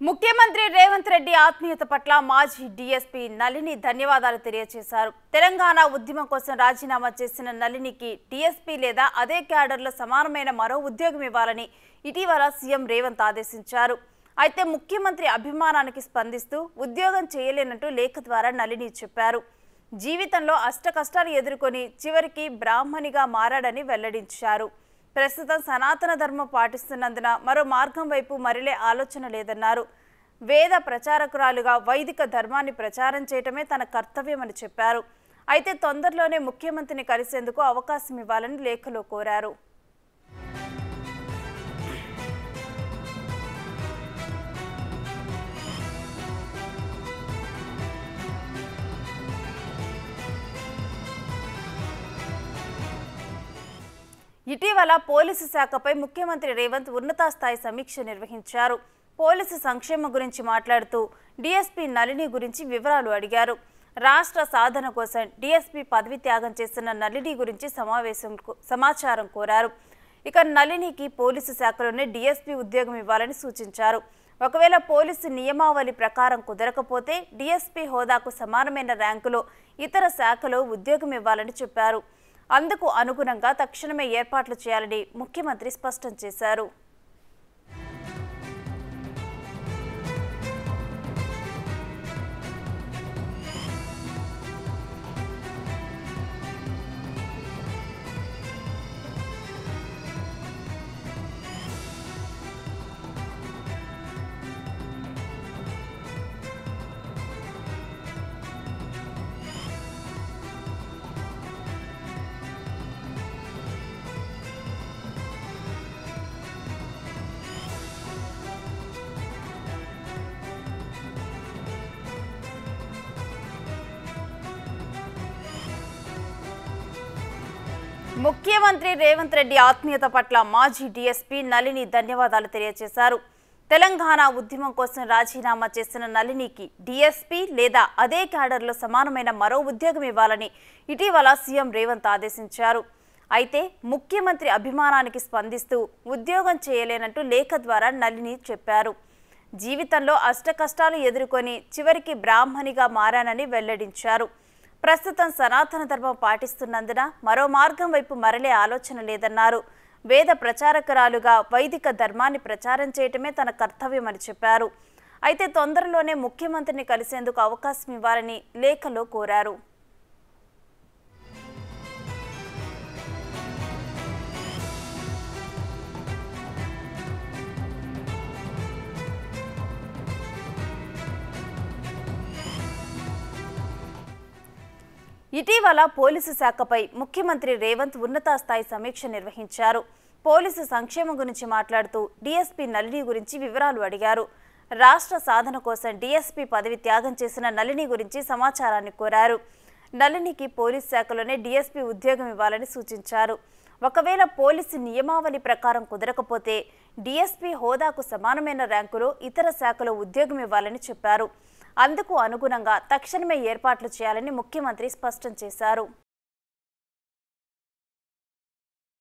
ముఖ్యమంత్రి రేవంత్ రెడ్డి ఆత్మీయత పట్ల మాజీ డీఎస్పీ నళిని ధన్యవాదాలు తెలియజేశారు తెలంగాణ ఉద్యమం కోసం రాజీనామా చేసిన నళినికి డీఎస్పీ లేదా అదే క్యాడర్లో సమానమైన మరో ఉద్యోగం ఇవ్వాలని ఇటీవల సీఎం రేవంత్ ఆదేశించారు అయితే ముఖ్యమంత్రి అభిమానానికి స్పందిస్తూ ఉద్యోగం చేయలేనంటూ లేఖ ద్వారా నళిని చెప్పారు జీవితంలో అష్ట కష్టాలు ఎదుర్కొని చివరికి బ్రాహ్మణిగా మారాడని వెల్లడించారు ప్రస్తుతం సనాతన ధర్మం పాటిస్తున్నందున మరో మార్గం వైపు మరిలే ఆలోచన లేదన్నారు వేద ప్రచారకురాలుగా వైదిక ధర్మాన్ని ప్రచారం చేయటమే తన కర్తవ్యమని చెప్పారు అయితే తొందరలోనే ముఖ్యమంత్రిని కలిసేందుకు అవకాశం ఇవ్వాలని లేఖలో కోరారు ఇటీవల పోలీసు శాఖపై ముఖ్యమంత్రి రేవంత్ ఉన్నతాస్థాయి సమీక్ష నిర్వహించారు పోలీసు సంక్షేమం గురించి మాట్లాడుతూ డీఎస్పీ నళిని గురించి వివరాలు అడిగారు రాష్ట్ర సాధన కోసం డీఎస్పీ పదవి త్యాగం చేస్తున్న నళిని గురించి సమావేశం సమాచారం కోరారు ఇక నళినికి పోలీసు శాఖలోనే డీఎస్పీ ఉద్యోగం ఇవ్వాలని సూచించారు ఒకవేళ పోలీసు నియమావళి ప్రకారం కుదరకపోతే డీఎస్పీ హోదాకు సమానమైన ర్యాంకులో ఇతర శాఖలో ఉద్యోగం ఇవ్వాలని చెప్పారు అందుకు అనుగుణంగా తక్షణమే ఏర్పాట్లు చేయాలని ముఖ్యమంత్రి స్పష్టం చేశారు ముఖ్యమంత్రి రేవంత్ రెడ్డి ఆత్మీయత పట్ల మాజీ డీఎస్పీ నళిని ధన్యవాదాలు తెలియజేశారు తెలంగాణ ఉద్యమం కోసం రాజీనామా చేసిన నళినికి డీఎస్పీ లేదా అదే క్యాడర్లో సమానమైన మరో ఉద్యోగం ఇవ్వాలని ఇటీవల సీఎం రేవంత్ ఆదేశించారు అయితే ముఖ్యమంత్రి అభిమానానికి స్పందిస్తూ ఉద్యోగం చేయలేనంటూ లేఖ ద్వారా నళిని చెప్పారు జీవితంలో అష్ట కష్టాలు ఎదుర్కొని చివరికి బ్రాహ్మణిగా మారానని వెల్లడించారు ప్రస్తుతం సనాతన ధర్మం పాటిస్తున్నందున మరో మార్గం వైపు మరలే ఆలోచన లేదన్నారు వేద ప్రచారకురాలుగా వైదిక ధర్మాన్ని ప్రచారం చేయటమే తన కర్తవ్యమని చెప్పారు అయితే తొందరలోనే ముఖ్యమంత్రిని కలిసేందుకు అవకాశం ఇవ్వాలని లేఖలో కోరారు ఇటీవల పోలీసు శాఖపై ముఖ్యమంత్రి రేవంత్ ఉన్నతాస్థాయి సమీక్ష నిర్వహించారు పోలీసు సంక్షేమం గురించి మాట్లాడుతూ డీఎస్పీ నళిని గురించి వివరాలు అడిగారు రాష్ట్ర సాధన కోసం డీఎస్పీ పదవి త్యాగం చేసిన నళిని గురించి సమాచారాన్ని కోరారు నళినికి పోలీస్ శాఖలోనే డీఎస్పీ ఉద్యోగం ఇవ్వాలని సూచించారు ఒకవేళ పోలీసు నియమావళి ప్రకారం కుదరకపోతే డీఎస్పీ హోదాకు సమానమైన ర్యాంకులో ఇతర శాఖలో ఉద్యోగం ఇవ్వాలని చెప్పారు అందుకు అనుగుణంగా తక్షణమే ఏర్పాట్లు చేయాలని ముఖ్యమంత్రి స్పష్టం చేశారు